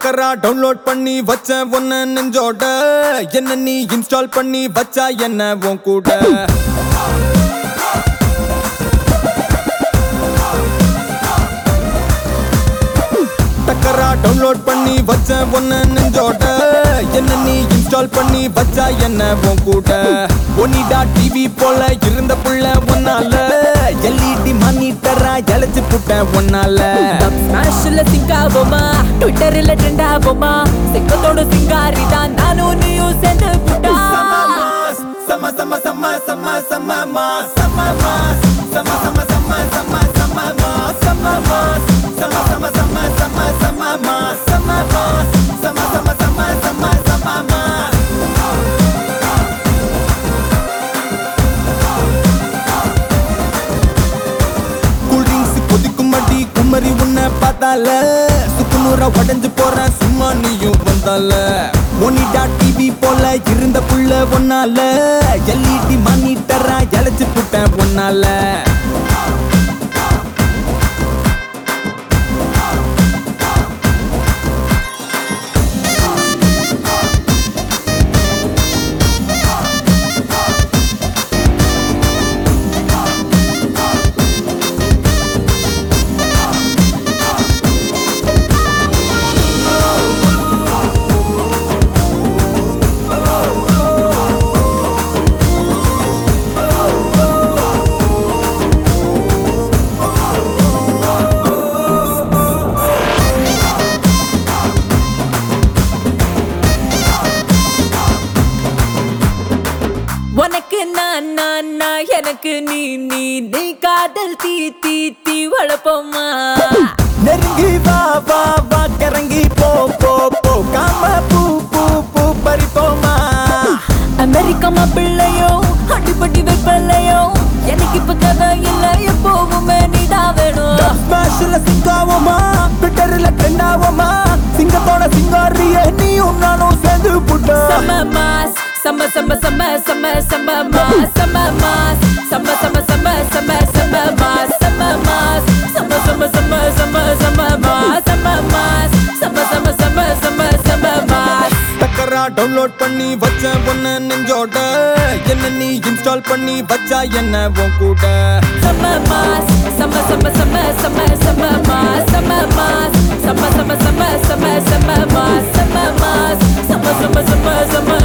டக்கரா download பண்ணி வச்ச ஒன்ன நெஞ்சோட என்ன நீ இன்ஸ்டால் பண்ணி வச்சா என்ன உன் கூட டக்கரா டவுன்லோட் பண்ணி வச்ச ஒன்ன நெஞ்சோட என்ன நீ இன்ஸ்டால் பண்ணி வச்சா என்ன உன் கூட ஒனிடா டிவி போல இருந்த புள்ள ஒன்னால எல்இடி மானிட்டரா எழைச்சு புட்டேன் ஒன்னால ஸ்மாஷ்ல சிங்க் ஆகுமா ட்விட்டர்ல ட்ரெண்ட் ஆகுமா சிங்கத்தோட சிங்காரி தான் நானும் நீயும் சேர்ந்து புட்டா Sama sama sama sama sama mas sama mas sama sama sama sama sama mas sama mas sama sama sama sama sama mas sama mas sama sama sama sama sama mas cool drinks கொதிக்கும் அடி குமரி உன்னை பார்த்தால சுக்குநூறா உடஞ்சு போற சும்மா நீயும் வந்தால Onida TV போல இருந்த புள்ள ஒன்னால எல்இடி மானிட்டரா எழைச்சு புட்டேன் ஒன்னால உனக்கு நான் நான் நான் எனக்கு நீ நீ நீ காதல் தீ தீ தீ வளப்போமா நெருங்கி வா வா வா கரங்கி போ போ போ காம பூ பூ பூ பறிப்போமா அமெரிக்கா மாப்பிள்ளையோ அடிப்பட்டி வைப்பல்லையோ எனக்கு இப்ப கதை இல்ல எப்போவுமே நீதான் வேணும் ஸ்மாஷ்ல சிங்காவோமா ட்விட்டர்ல ட்ரெண்ட் ஆவோமா சிங்கத்தோட சிங்காரிய நீயும் நானும் சேர்ந்து புட்டா Summer mass, summer, summer, summer, summer, summer mass, summer mass, summer, summer, summer, summer, summer mass, summer mass, summer, summer, summer, summer, summer mass, summer mass, summer, summer, summer, summer, summer mass. டக்கரா download பண்ணி வச்ச ஒன்ன நெஞ்சோட என்ன நீ install பண்ணி வச்சா என்ன உன் கூட Summer mass, summer, summer, summer, summer, summer mass, summer mass, summer, summer, summer, summer, summer mass, summer mass, summer, summer, summer, summer,